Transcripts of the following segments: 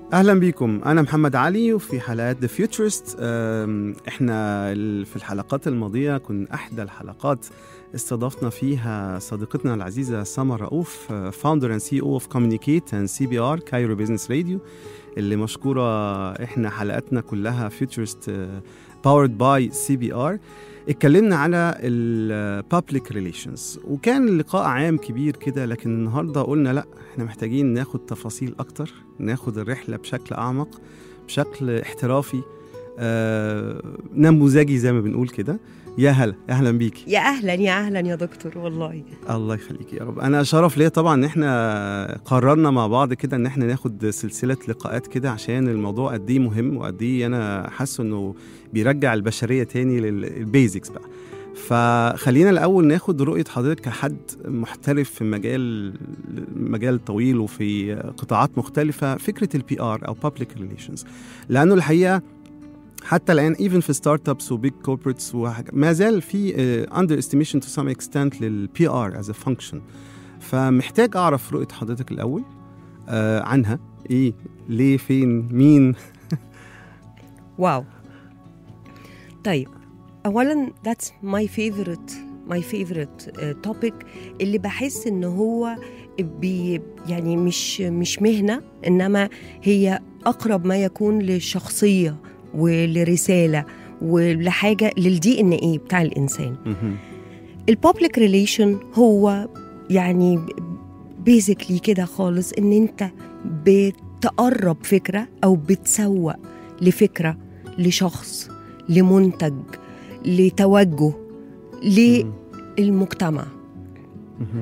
اهلا بيكم انا محمد علي وفي حلقات ذا فيوتشرست احنا ال- في الحلقات الماضيه كنا احدى الحلقات استضفنا فيها صديقتنا العزيزه سمر رؤوف فاوندر اند سي او اوف كوميونيكيت اند سي بي ار كايرو بزنس راديو اللي مشكوره احنا حلقاتنا كلها فيوتشرست باورد باي سي بي ار اتكلمنا على البابليك ريليشنز وكان لقاء عام كبير كده لكن النهارده قلنا لا احنا محتاجين ناخد تفاصيل اكتر ناخد الرحله بشكل اعمق بشكل احترافي آه نموذجي زي ما بنقول كده يا هلا اهلا بيكي يا اهلا يا اهلا يا دكتور والله الله يخليك يا رب انا شرف ليا طبعا ان احنا قررنا مع بعض كده ان احنا ناخد سلسله لقاءات كده عشان الموضوع قد ايه مهم وقد ايه انا حاسه انه بيرجع البشريه تاني للبيزكس بقى فخلينا الاول ناخد رؤيه حضرتك كحد محترف في مجال مجال طويل وفي قطاعات مختلفه فكره البي ار او بابليك ريليشنز لانه الحقيقه حتى الان ايفن في ستارت ابس وبيج كوربريتس ما زال في اندر استيميشن تو سم اكستنت للبي ار از ا فانكشن فمحتاج اعرف رؤيه حضرتك الاول آه عنها ايه ليه فين مين واو طيب اولا that's my favorite my favorite uh, topic اللي بحس ان هو بي يعني مش مش مهنه انما هي اقرب ما يكون لشخصيه ولرساله ولحاجه للدي ان ايه بتاع الانسان مهم. البابليك ريليشن هو يعني بيزيكلي كده خالص ان انت بتقرب فكره او بتسوق لفكره لشخص لمنتج لتوجه مهم. للمجتمع مهم.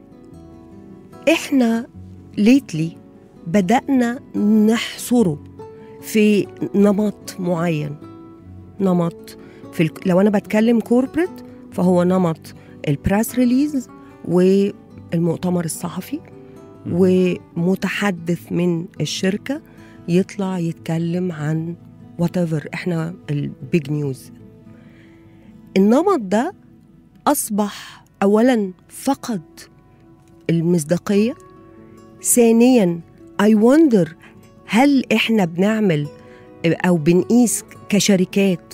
احنا ليتلي بدأنا نحصره في نمط معين نمط في ال... لو انا بتكلم كوربريت فهو نمط البريس ريليز والمؤتمر الصحفي ومتحدث من الشركه يطلع يتكلم عن وات احنا البيج نيوز النمط ده اصبح اولا فقد المصداقيه ثانيا اي وندر هل احنا بنعمل او بنقيس كشركات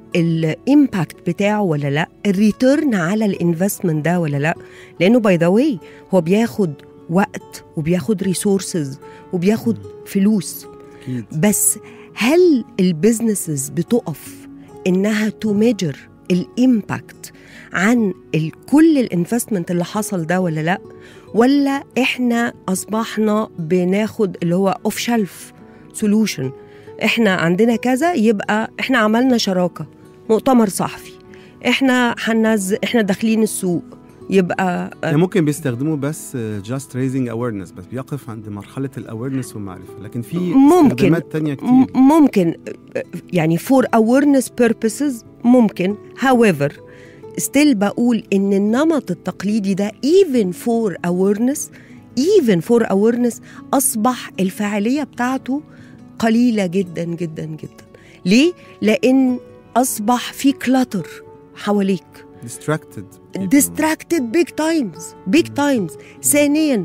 الامباكت بتاعه ولا لا الريتيرن على الانفستمنت ده ولا لا لانه باي ذا واي هو بياخد وقت وبياخد ريسورسز وبياخد فلوس اكيد بس هل البيزنسز بتقف انها تميجر الامباكت عن ال- كل الانفستمنت اللي حصل ده ولا لا ولا احنا اصبحنا بناخد اللي هو اوف شلف سولوشن احنا عندنا كذا يبقى احنا عملنا شراكه مؤتمر صحفي احنا هننزل احنا داخلين السوق يبقى يعني ممكن بيستخدموا بس جاست ريزنج اويرنس بس بيقف عند مرحله الاويرنس والمعرفه لكن في ممكن. استخدامات تانية كتير م- ممكن يعني for awareness purposes ممكن however still بقول ان النمط التقليدي ده even for awareness even for awareness اصبح الفاعليه بتاعته قليله جدا جدا جدا ليه لان اصبح في كلاتر حواليك distracted people. distracted big times big times ثانيا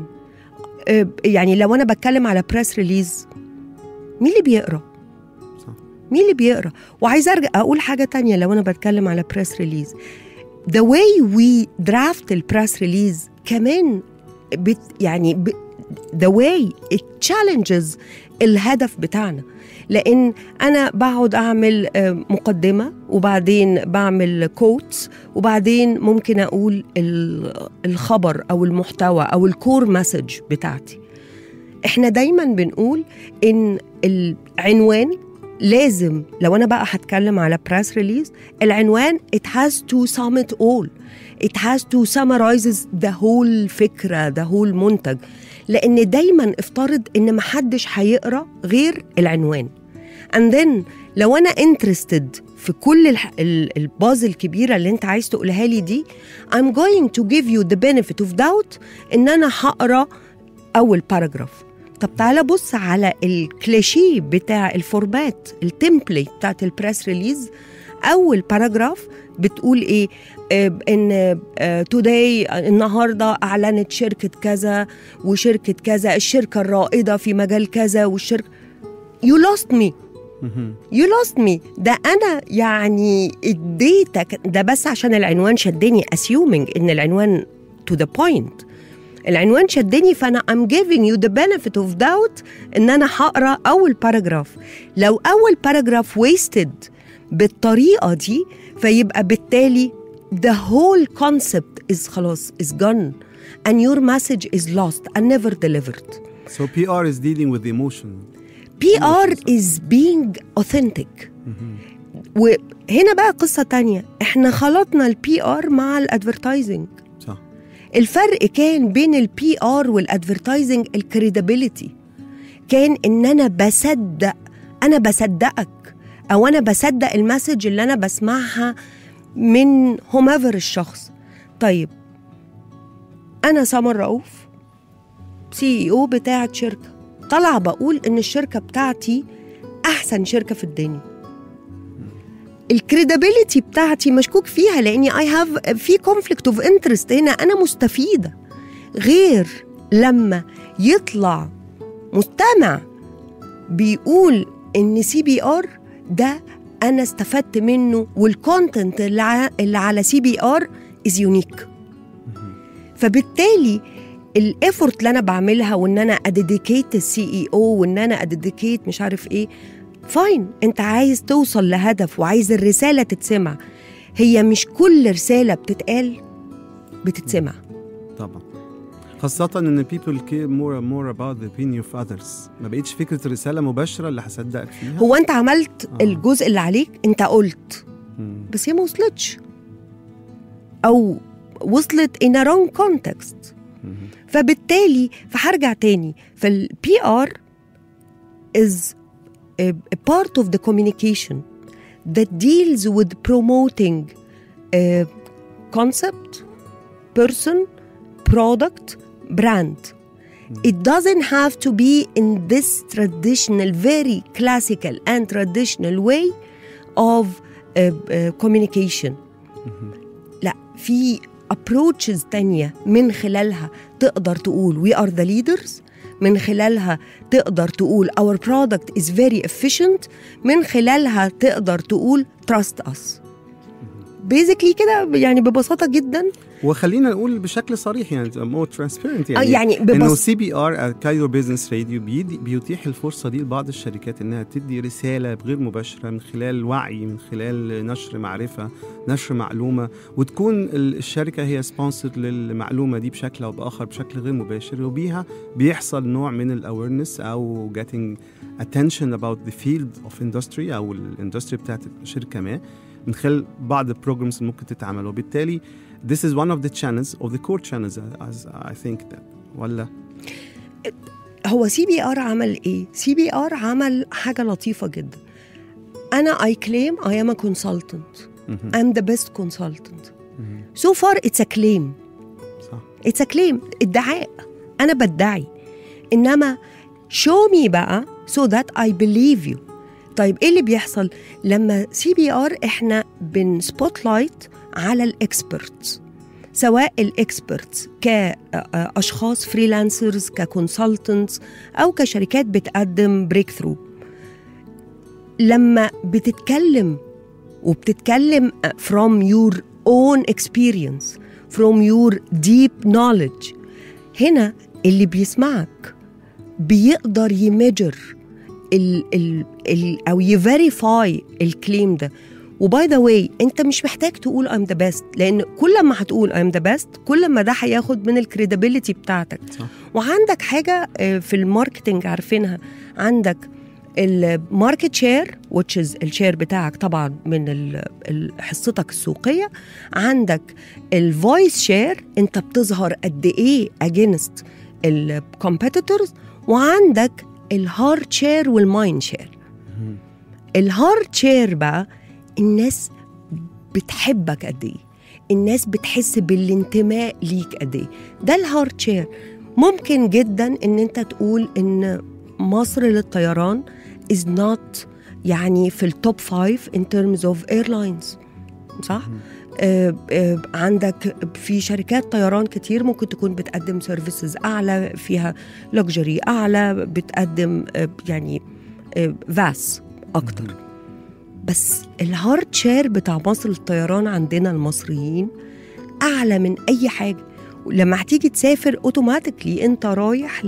آه، يعني لو انا بتكلم على بريس ريليز مين اللي بيقرا صح. مين اللي بيقرا وعايزه ارجع اقول حاجه تانية لو انا بتكلم على بريس ريليز the way we draft البريس ريليز كمان بت يعني ب the way it challenges الهدف بتاعنا لان انا بقعد اعمل آه، مقدمه وبعدين بعمل كوتس وبعدين ممكن اقول ال- الخبر او المحتوى او الكور مسج بتاعتي احنا دايما بنقول ان العنوان لازم لو انا بقى هتكلم على بريس ريليز العنوان it has to sum it all it has to summarizes the whole فكرة the whole منتج لان دايما افترض ان محدش هيقرا غير العنوان and then لو انا interested في كل الح- ال- الباز الكبيرة اللي انت عايز تقولها لي دي I'm going to give you the benefit of doubt ان انا هقرا اول باراجراف طب تعالى بص على الكليشيه بتاع الفورمات التمبليت بتاعت البريس ريليز اول باراجراف بتقول ايه آه، ان توداي النهارده اعلنت شركه كذا وشركه كذا الشركه الرائده في مجال كذا والشركه you lost me مهم. you lost me ده انا يعني اديتك ده بس عشان العنوان شدني assuming ان العنوان to the point العنوان شدني فانا I'm giving you the benefit of doubt ان انا هقرا اول باراجراف لو اول باراجراف wasted بالطريقه دي فيبقى بالتالي the whole concept is خلاص is gone and your message is lost and never delivered So PR is dealing with the emotion. PR is being authentic وهنا بقى قصة تانية احنا خلطنا البي ار مع الادفرتايزنج صح الفرق كان بين البي ار والادفرتايزنج الكريديبيليتي كان ان انا بصدق انا بصدقك او انا بصدق المسج اللي انا بسمعها من هوميفر الشخص طيب انا سمر رؤوف سي اي او بتاعه شركه طالعه بقول ان الشركه بتاعتي احسن شركه في الدنيا الكريديبيليتي بتاعتي مشكوك فيها لاني اي هاف في كونفليكت اوف انترست هنا انا مستفيده غير لما يطلع مستمع بيقول ان سي بي ار ده انا استفدت منه والكونتنت اللي ع- اللي على سي بي ار از يونيك فبالتالي الافورت اللي انا بعملها وان انا اديديكيت السي اي او وان انا اديديكيت مش عارف ايه فاين انت عايز توصل لهدف وعايز الرساله تتسمع هي مش كل رساله بتتقال بتتسمع طبعا خاصة إن people care more and more about the opinion of others ما بقتش فكرة رسالة مباشرة اللي هصدقك فيها هو انت عملت آه. الجزء اللي عليك انت قلت مم. بس هي ما وصلتش او وصلت in a wrong context مم. فبالتالي فهرجع تاني فالبي ار is a, a part of the communication that deals with promoting a concept, person, product, brand. It doesn't have to be in this traditional, very classical and traditional way of uh, uh, communication. لا في approaches تانية من خلالها تقدر تقول we are the leaders من خلالها تقدر تقول our product is very efficient من خلالها تقدر تقول trust us بيزيكلي كده يعني ببساطة جدا وخلينا نقول بشكل صريح يعني more transparent آه، يعني, يعني انه ببساطة سي بي ار كايرو بزنس راديو بيدي بيتيح الفرصه دي لبعض الشركات انها تدي رساله غير مباشره من خلال وعي من خلال نشر معرفه نشر معلومه وتكون ال- الشركه هي سبونسر للمعلومه دي بشكل او باخر بشكل غير مباشر وبيها بيحصل نوع من الاويرنس او getting attention about the field of industry او الاندستري بتاعت شركه ما من خلال بعض البروجرامز اللي ممكن تتعمل وبالتالي this is one of the channels of the core channels as I think that ولا هو سي بي ار عمل ايه؟ سي بي ار عمل حاجة لطيفة جدا أنا I claim I am a consultant مهم. I'm the best consultant مهم. so far it's a claim صح اتس كليم ادعاء انا بدعي انما show me بقى so that I believe you طيب ايه اللي بيحصل لما سي بي ار احنا بن سبوت لايت على الاكسبرتس سواء الاكسبرتس كاشخاص فريلانسرز ككونسلتنتس او كشركات بتقدم بريك ثرو لما بتتكلم وبتتكلم from your own experience from your deep knowledge هنا اللي بيسمعك بيقدر يمجر ال ال ال او يفيريفاي الكليم ده وباي ذا واي انت مش محتاج تقول I'm the best لان كل ما هتقول I'm the best كل ما ده هياخد من الكريديبيليتي بتاعتك صح. وعندك حاجه آه، في الماركتنج عارفينها عندك الماركت شير which is الشير بتاعك طبعا من ال- ال- حصتك السوقيه عندك الفويس شير انت بتظهر قد ايه اجينست الكومبيتيتورز وعندك الهارد شير والمايند شير مهم. الهارد شير بقى الناس بتحبك قد ايه الناس بتحس بالانتماء ليك قد ايه ده الهارد شير ممكن جدا ان انت تقول ان مصر للطيران is not يعني في التوب فايف in terms of airlines صح؟ آه، آه، عندك في شركات طيران كتير ممكن تكون بتقدم سيرفيسز اعلى فيها لوكجري اعلى بتقدم آه، يعني فاس اكتر بس الهارد شير بتاع مصر الطيران عندنا المصريين اعلى من اي حاجه لما هتيجي تسافر اوتوماتيكلي انت رايح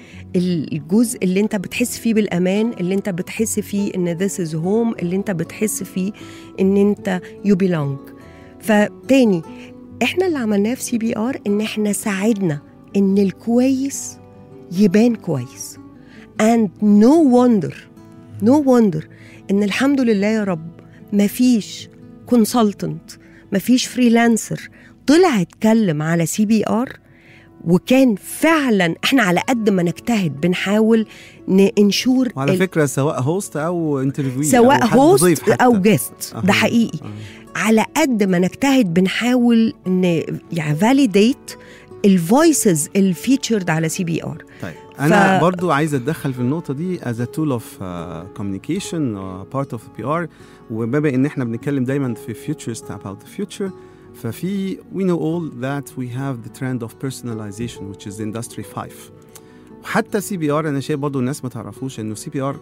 للجزء اللي انت بتحس فيه بالامان اللي انت بتحس فيه ان this is home اللي انت بتحس فيه ان انت you belong فتاني احنا اللي عملناه في سي بي ار ان احنا ساعدنا ان الكويس يبان كويس and no wonder no wonder ان الحمد لله يا رب مفيش كونسلتنت مفيش فريلانسر طلع اتكلم على سي بي ار وكان فعلا احنا على قد ما نجتهد بنحاول ننشور وعلى ال- فكره سواء هوست او انترفيو سواء هوست حتى. او جيست أها. ده حقيقي أها. على قد ما نجتهد بنحاول ن يعني فاليديت الفويسز الفيتشرد على سي بي ار طيب انا ف- برضو عايز اتدخل في النقطه دي as a tool of uh, communication uh, part of the PR وبما ان احنا بنتكلم دايما في futurist about the future ففي we know all that we have the trend of personalization which is industry 5 وحتى سي بي ار انا شايف برضو الناس ما تعرفوش انه سي بي ار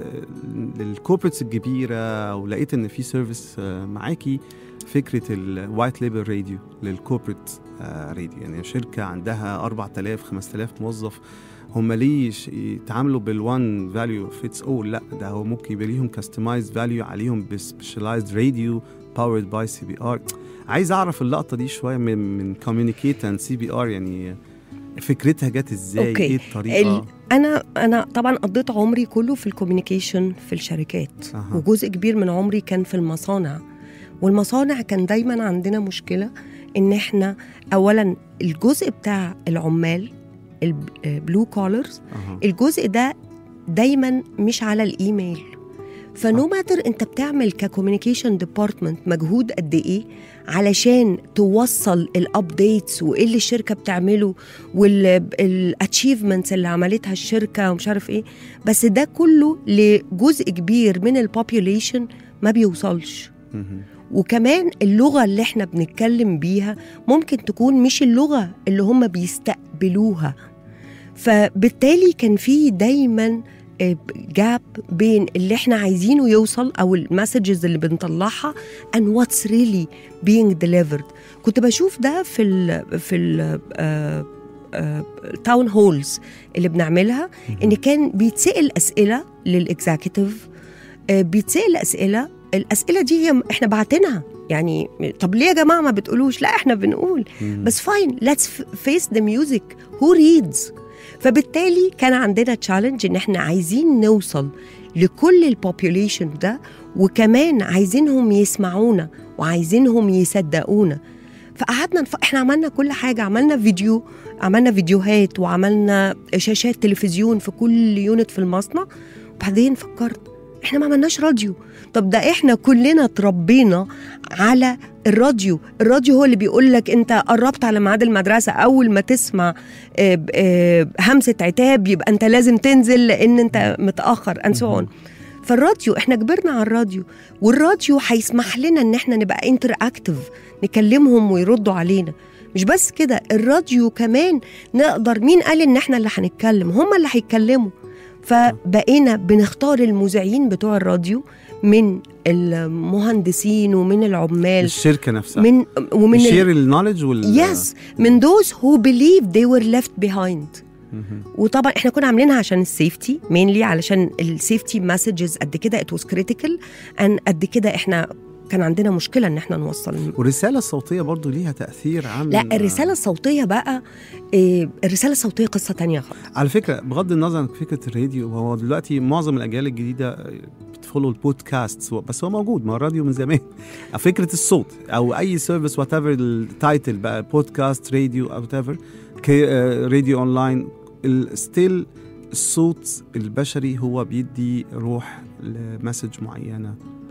للكوربريتس الكبيره ولقيت ان في سيرفيس معاكي فكره الوايت ليبل راديو للكوربريت راديو يعني شركه عندها 4000 5000 موظف هم ليه يش- يتعاملوا بالوان فاليو فيتس اول لا ده هو ممكن يبقى ليهم كاستمايز فاليو عليهم بسبيشاليزد راديو باورد باي سي بي ار عايز اعرف اللقطه دي شويه من من كوميونيكيت اند سي بي ار يعني فكرتها جت ازاي أوكي. ايه الطريقه ال- انا انا طبعا قضيت عمري كله في الكوميونيكيشن في الشركات أها. وجزء كبير من عمري كان في المصانع والمصانع كان دايما عندنا مشكله ان احنا اولا الجزء بتاع العمال البلو كولرز أها. الجزء ده دايما مش على الايميل فنو ماتر انت بتعمل ككوميونيكيشن ديبارتمنت مجهود قد ايه علشان توصل الابديتس وايه اللي الشركه بتعمله والاتشيفمنتس اللي عملتها الشركه ومش عارف ايه بس ده كله لجزء كبير من البوبيوليشن ما بيوصلش مهم. وكمان اللغه اللي احنا بنتكلم بيها ممكن تكون مش اللغه اللي هم بيستقبلوها فبالتالي كان في دايما جاب بين اللي احنا عايزينه يوصل او المسجز اللي بنطلعها and what's really being delivered كنت بشوف ده في ال في ال تاون هولز اللي بنعملها ان كان بيتسال اسئله للاكزيكتيف بيتسال اسئله الاسئله دي هي احنا بعتينها يعني طب ليه يا جماعه ما بتقولوش لا احنا بنقول مم. بس فاين ليتس فيس ذا ميوزك هو ريدز فبالتالي كان عندنا تشالنج ان احنا عايزين نوصل لكل البوبيوليشن ده وكمان عايزينهم يسمعونا وعايزينهم يصدقونا فقعدنا نف... احنا عملنا كل حاجه عملنا فيديو عملنا فيديوهات وعملنا شاشات تلفزيون في كل يونت في المصنع وبعدين فكرت احنا ما عملناش راديو طب ده احنا كلنا اتربينا على الراديو الراديو هو اللي بيقول لك انت قربت على ميعاد المدرسه اول ما تسمع آه، آه، همسه عتاب يبقى انت لازم تنزل لان انت متاخر and so on فالراديو احنا كبرنا على الراديو والراديو هيسمح لنا ان احنا نبقى انتر اكتف نكلمهم ويردوا علينا مش بس كده الراديو كمان نقدر مين قال ان احنا اللي هنتكلم هم اللي هيتكلموا فبقينا بنختار المذيعين بتوع الراديو من المهندسين ومن العمال الشركه نفسها من ومن شير النولج وال يس من those who believe they were left behind مهم. وطبعا احنا كنا عاملينها عشان السيفتي مينلي علشان السيفتي مسجز قد كده ات واز كريتيكال ان قد كده احنا كان عندنا مشكله ان احنا نوصل والرساله الصوتيه برضو ليها تاثير عام لا الرساله الصوتيه بقى إيه الرساله الصوتيه قصه تانية خالص على فكره بغض النظر عن فكره الراديو هو دلوقتي معظم الاجيال الجديده بتفولو البودكاست بس هو موجود ما الراديو من زمان فكره الصوت او اي سيرفيس وات ايفر التايتل بقى بودكاست راديو او وات ايفر راديو اونلاين ستيل الصوت البشري هو بيدي روح لمسج معينه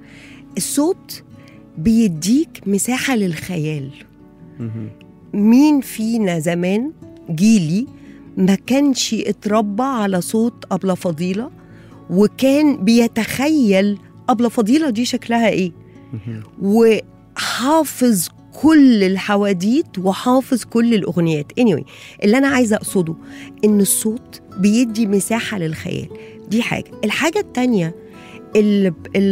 الصوت بيديك مساحه للخيال مهم. مين فينا زمان جيلي ما كانش اتربى على صوت أبلة فضيلة وكان بيتخيل أبلة فضيلة دي شكلها إيه مهم. وحافظ كل الحواديت وحافظ كل الأغنيات anyway اللي أنا عايزة أقصده إن الصوت بيدي مساحة للخيال دي حاجه الحاجه التانية ال-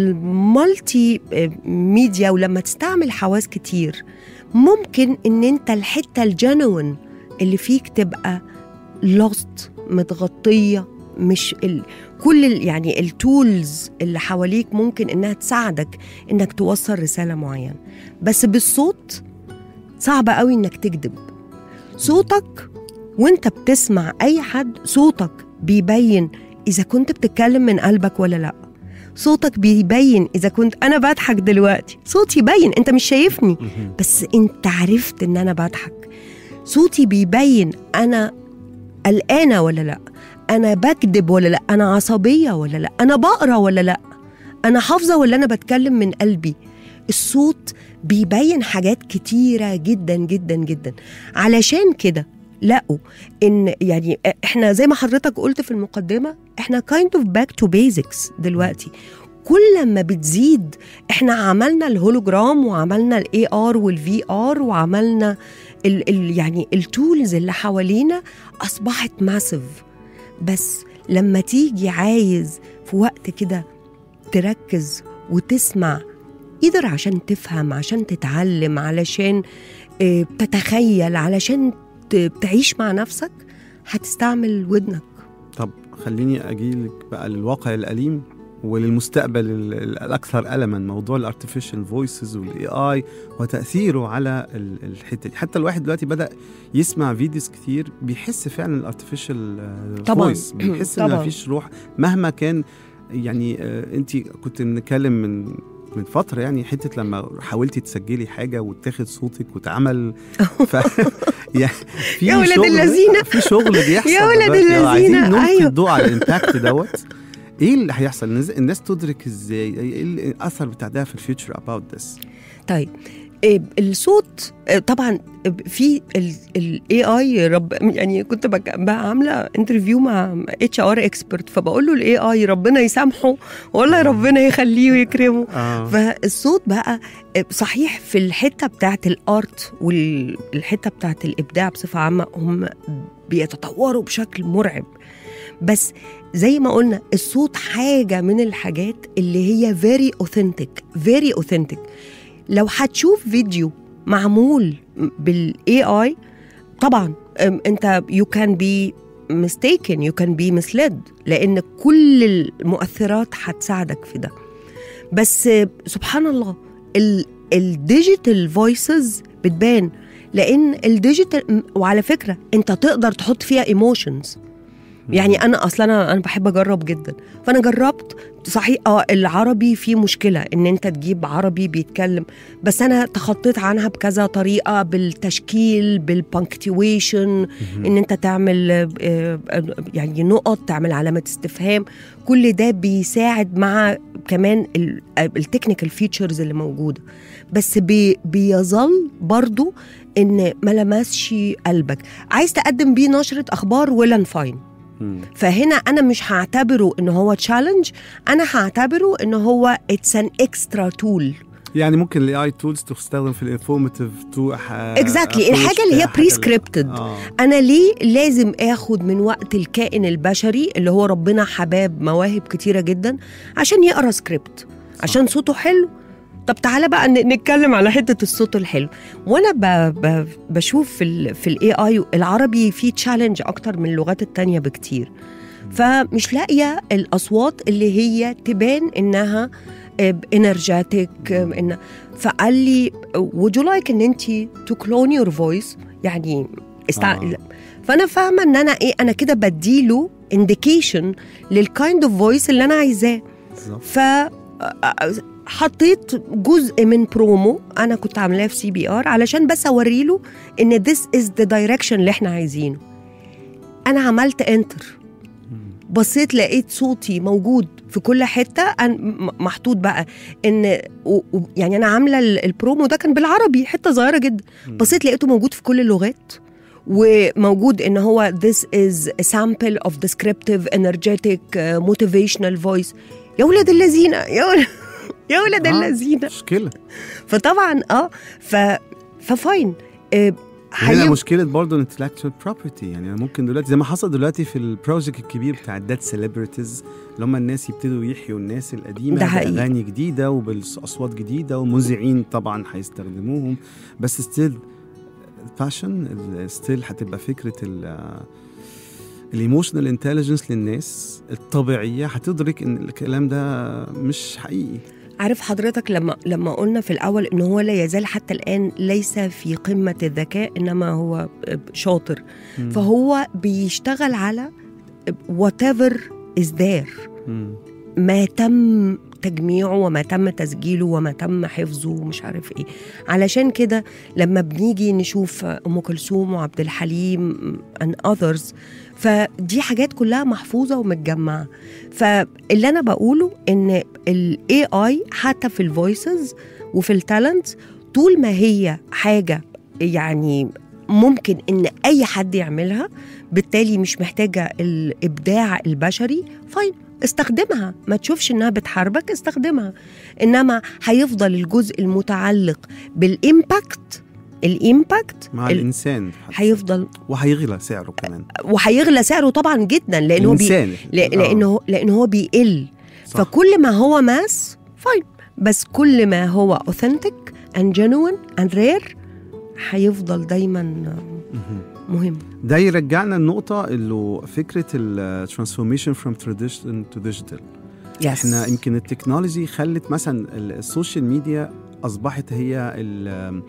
المالتي ميديا ولما تستعمل حواس كتير ممكن ان انت الحته الجنوين اللي فيك تبقى لوست متغطيه مش ال... كل ال... يعني التولز اللي حواليك ممكن انها تساعدك انك توصل رساله معينه بس بالصوت صعب قوي انك تكذب صوتك وانت بتسمع اي حد صوتك بيبين اذا كنت بتتكلم من قلبك ولا لا صوتك بيبين اذا كنت انا بضحك دلوقتي صوتي يبين انت مش شايفني بس انت عرفت ان انا بضحك صوتي بيبين انا قلقانه ولا لا انا بكذب ولا لا انا عصبيه ولا لا انا بقرا ولا لا انا حافظه ولا انا بتكلم من قلبي الصوت بيبين حاجات كتيره جدا جدا جدا علشان كده لقوا ان يعني احنا زي ما حضرتك قلت في المقدمه احنا kind of back to basics دلوقتي كل ما بتزيد احنا عملنا الهولوجرام وعملنا الاي ار والفي ار وعملنا ال ال يعني التولز اللي حوالينا اصبحت ماسيف بس لما تيجي عايز في وقت كده تركز وتسمع قدر عشان تفهم عشان تتعلم علشان اه تتخيل علشان ت- تعيش مع نفسك هتستعمل ودنك طب خليني اجيلك بقى للواقع الاليم وللمستقبل ال- ال- الاكثر الما موضوع الارتفيشال فويسز والاي اي وتاثيره على ال- الحته دي حتى الواحد دلوقتي بدا يسمع فيديوز كتير بيحس فعلا الارتفيشال طبعاً. فويس بيحس ان طبعاً. مفيش روح مهما كان يعني انت كنت بنتكلم من من فترة يعني حتة لما حاولتي تسجلي حاجة واتاخد صوتك واتعمل ف يعني في يا ولاد شغل- اللذينة. في شغل بيحصل يا ولاد دلوقتي. لو عايزين اللذينة. نلقي أيوه. الضوء على الامباكت دوت ايه اللي هيحصل الناس- الناس تدرك ازاي ايه الاثر بتاع ده في الفيوتشر اباوت ذس طيب إيه، الصوت إيه، طبعا في الاي اي رب يعني كنت بك- بقى عامله انترفيو مع اتش ار اكسبرت فبقول له الاي اي ربنا يسامحه والله ربنا يخليه ويكرمه اه فالصوت بقى صحيح في الحته بتاعت الارت والحته بتاعت الابداع بصفه عامه هم بيتطوروا بشكل مرعب بس زي ما قلنا الصوت حاجه من الحاجات اللي هي فيري اوثنتيك فيري اوثنتيك لو هتشوف فيديو معمول بالاي اي طبعا أم، انت يو كان بي mistaken يو كان بي misled لان كل المؤثرات هتساعدك في ده بس سبحان الله الديجيتال فويسز بتبان لان الديجيتال وعلى فكره انت تقدر تحط فيها ايموشنز يعني انا اصلا انا انا بحب اجرب جدا فانا جربت صحيح اه العربي فيه مشكله ان انت تجيب عربي بيتكلم بس انا تخطيت عنها بكذا طريقه بالتشكيل بالبنكتويشن ان انت تعمل آه، آه، يعني نقط تعمل علامه استفهام كل ده بيساعد مع كمان التكنيكال فيتشرز اللي موجوده بس بي بيظل برضو ان ما لمسش قلبك عايز تقدم بيه نشره اخبار ولا فاين مم. فهنا انا مش هعتبره ان هو تشالنج انا هعتبره ان هو اتس ان اكسترا تول يعني ممكن الاي اي تولز تستخدم في الانفورماتيف تو اكزاكتلي الحاجه اللي هي بري سكريبتد اه انا ليه لازم اخد من وقت الكائن البشري اللي هو ربنا حباب مواهب كتيره جدا عشان يقرا سكريبت عشان صوته حلو طب تعالى بقى ن- نتكلم على حته الصوت الحلو وانا ب ب بشوف في ال في الاي اي العربي فيه تشالنج اكتر من اللغات التانية بكتير فمش لاقيه الاصوات اللي هي تبان انها انرجاتيك ان فقال لي would you like ان انت to clone your voice يعني استع... آه. فانا فاهمه ان انا ايه انا كده بديله انديكيشن للكايند اوف فويس اللي انا عايزاه بالظبط ف حطيت جزء من برومو انا كنت عاملاه في سي بي ار علشان بس اوري له ان this is the direction اللي احنا عايزينه انا عملت انتر بصيت لقيت صوتي موجود في كل حته أن- م- محطوط بقى ان و- و- يعني انا عامله ال- البرومو ده كان بالعربي حته صغيره جدا بصيت لقيته موجود في كل اللغات وموجود ان هو this is a sample of descriptive energetic uh, motivational voice يا ولاد اللذينه يا ولاد يا ولاد آه. اللذينه مشكله فطبعا اه ف ففاين آه، هنا هيب- مشكله برضه intellectual property يعني أنا ممكن دلوقتي زي ما حصل دلوقتي في البروجكت الكبير بتاع الدات سيلبرتيز اللي هم الناس يبتدوا يحيوا الناس القديمه ده حقيقي. باغاني جديده وبالاصوات جديده ومذيعين طبعا هيستخدموهم بس ستيل الباشن ستيل هتبقى فكره ال الايموشنال انتليجنس للناس الطبيعيه هتدرك ان الكلام ده مش حقيقي عارف حضرتك لما لما قلنا في الاول ان هو لا يزال حتى الان ليس في قمه الذكاء انما هو شاطر مم. فهو بيشتغل على whatever is there مم. ما تم تجميعه وما تم تسجيله وما تم حفظه ومش عارف ايه علشان كده لما بنيجي نشوف ام كلثوم وعبد الحليم and others فدي حاجات كلها محفوظه ومتجمعه فاللي انا بقوله ان الاي اي حتى في الفويسز وفي التالنت طول ما هي حاجه يعني ممكن ان اي حد يعملها بالتالي مش محتاجه الابداع البشري فاين استخدمها ما تشوفش انها بتحاربك استخدمها انما هيفضل الجزء المتعلق بالامباكت الامباكت مع ال- الانسان هيفضل وهيغلى سعره كمان وهيغلى سعره طبعا جدا لانه هو بي... الانسان لا- لانه لانه هو بيقل صح. فكل ما هو ماس فاين بس كل ما هو اوثنتيك اند جينوين اند رير هيفضل دايما مهم. مهم ده يرجعنا النقطة اللي فكرة ال transformation from tradition to digital يس احنا يمكن التكنولوجي خلت مثلا ال- السوشيال ميديا أصبحت هي ال-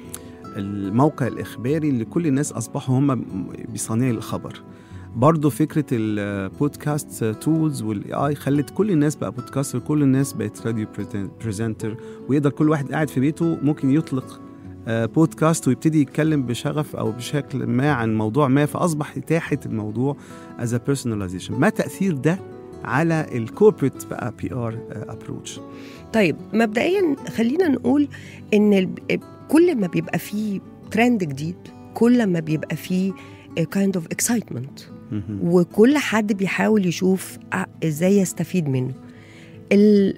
الموقع الإخباري اللي كل الناس أصبحوا هم بصانعي الخبر برضه فكرة البودكاست تولز والاي اي خلت كل الناس بقى بودكاستر كل الناس بقت راديو بريزنتر ويقدر كل واحد قاعد في بيته ممكن يطلق آه، بودكاست ويبتدي يتكلم بشغف او بشكل ما عن موضوع ما فاصبح اتاحه الموضوع از personalization ما تاثير ده على الكوربريت بقى بي ار ابروتش طيب مبدئيا خلينا نقول ان ال- كل ما بيبقى فيه ترند جديد كل ما بيبقى فيه kind of excitement وكل حد بيحاول يشوف ع- ازاي يستفيد منه ال-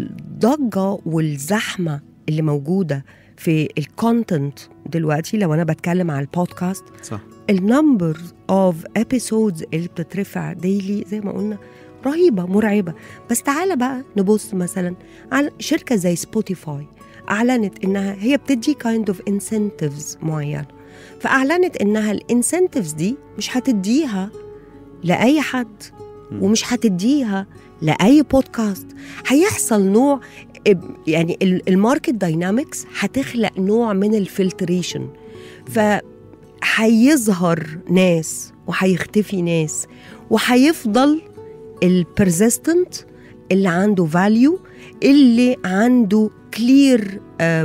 الضجة والزحمة اللي موجودة في الكونتنت دلوقتي لو انا بتكلم على البودكاست صح النمبر اوف ابيسودز اللي بتترفع ديلي زي ما قلنا رهيبه مرعبه بس تعالى بقى نبص مثلا على شركه زي سبوتيفاي اعلنت انها هي بتدي كايند اوف انسنتيفز معينه فاعلنت انها الانسنتيفز دي مش هتديها لاي حد مم. ومش هتديها لاي بودكاست هيحصل نوع يعني ال- الماركت داينامكس هتخلق نوع من الفلتريشن فهيظهر ناس وهيختفي ناس وهيفضل البرزيستنت اللي عنده فاليو اللي عنده كلير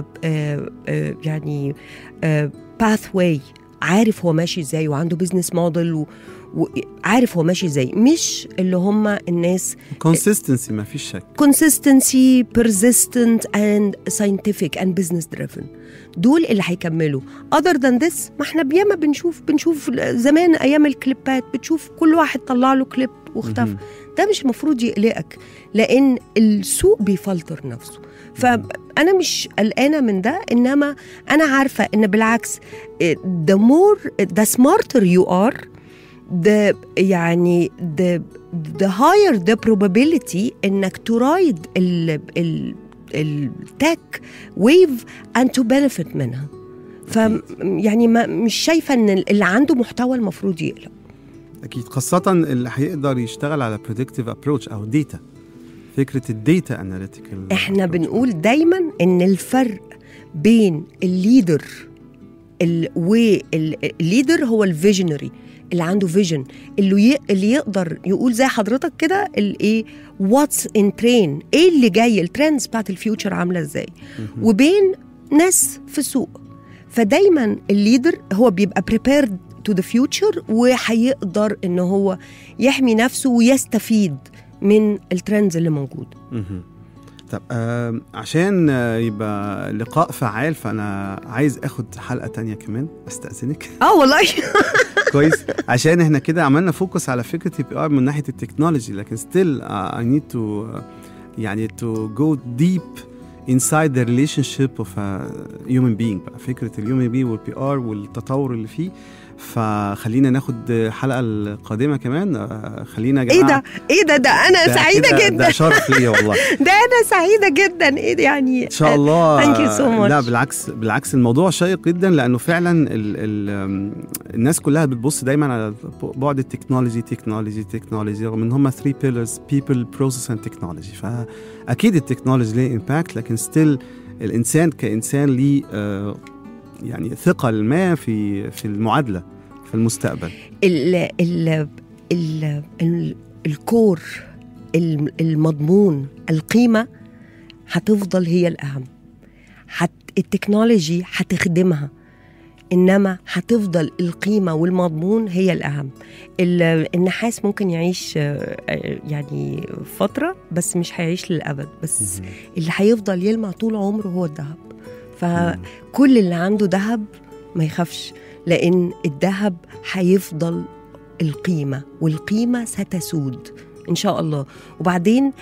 يعني باث واي عارف هو ماشي ازاي وعنده بزنس موديل وعارف هو ماشي ازاي مش اللي هم الناس كونسيستنسي ما فيش شك consistency persistent and scientific and business driven دول اللي هيكملوا other than this ما احنا بياما بنشوف بنشوف زمان ايام الكليبات بتشوف كل واحد طلع له كليب واختفى مهم. ده مش المفروض يقلقك لان السوق بيفلتر نفسه فانا مش قلقانه من ده انما انا عارفه ان بالعكس eh, the more the smarter you are the يعني the the higher the probability انك ترايد ال ال التك ويف and to benefit منها ف يعني ما مش شايفه ان اللي عنده محتوى المفروض يقلق اكيد خاصه اللي هيقدر يشتغل على بريدكتيف ابروتش او ديتا فكره الديتا اناليتيكال احنا بنقول دايما ان الفرق بين الليدر ال والليدر هو الفيجنري اللي عنده فيجن اللي ي... اللي يقدر يقول زي حضرتك كده الايه واتس ان ترين ايه اللي جاي الترندز بتاعت الفيوتشر عامله ازاي وبين ناس في السوق فدايما الليدر هو بيبقى prepared to the future وهيقدر ان هو يحمي نفسه ويستفيد من الترندز اللي موجود مهم. طب آه عشان آه، يبقى لقاء فعال فانا عايز اخد حلقه تانية كمان استاذنك اه والله كويس عشان احنا كده عملنا فوكس على فكره البي ار من ناحيه التكنولوجي لكن ستيل اي نيد تو يعني تو جو ديب inside the relationship of a human being بقى فكره الهيومن بي والبي ار والتطور اللي فيه فخلينا ناخد حلقه القادمه كمان آه، خلينا يا ايه جماعه ده ايه ده ده انا ده سعيده كده- جدا ده شرف ليا والله ده انا سعيده جدا ايه ده يعني ان شاء الله Thank you so much. لا بالعكس بالعكس الموضوع شيق جدا لانه فعلا ال ال الناس كلها بتبص دايما على بعد التكنولوجي تكنولوجي تكنولوجي رغم ان هم 3 بيلرز بيبل بروسيس اند تكنولوجي فاكيد التكنولوجي ليه امباكت لكن ستيل الانسان كانسان ليه آه، يعني ثقل ما في في المعادله في المستقبل ال ال ال ال الكور الم- المضمون القيمة هتفضل هي الأهم حت التكنولوجي هتخدمها إنما هتفضل القيمة والمضمون هي الأهم ال- النحاس ممكن يعيش آه، آه، يعني فترة بس مش هيعيش للأبد بس اللي هيفضل يلمع طول عمره هو الذهب فكل اللي عنده ذهب ما يخافش لأن الذهب هيفضل القيمة والقيمة ستسود إن شاء الله وبعدين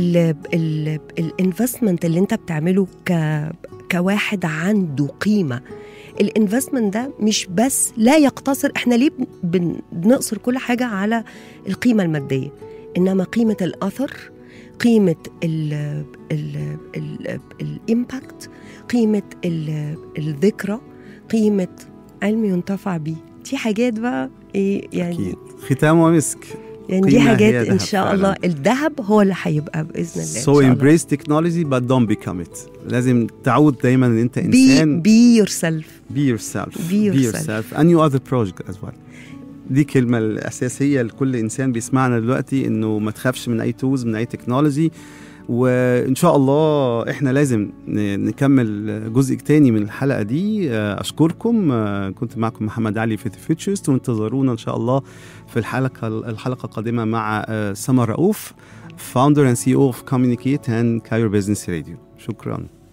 الانفستمنت اللي انت بتعمله ك كواحد عنده قيمة الانفستمنت ده مش بس لا يقتصر احنا ليه بن- بنقصر كل حاجة على القيمة المادية انما قيمة الاثر قيمة ال ال ال الامباكت قيمة ال- الذكرى قيمة علم ينتفع بيه دي حاجات بقى ايه يعني اكيد ختام ومسك يعني دي قيمة هي حاجات ان ذهب شاء فعلاً. الله الذهب هو اللي هيبقى باذن الله So إن شاء الله. embrace technology but don't become it لازم تعود دايما ان انت be, انسان be yourself be yourself Be be yourself. yourself and you are the project as well دي كلمة الأساسية لكل إنسان بيسمعنا دلوقتي إنه ما تخافش من أي تولز من أي تكنولوجي وإن شاء الله إحنا لازم ن- نكمل جزء تاني من الحلقة دي آه، أشكركم آه، كنت معكم محمد علي في فيوتشرست وانتظرونا إن شاء الله في الحلقة الحلقة القادمة مع آه، سمر رؤوف founder and CEO of Communicate and Cairo Business Radio شكراً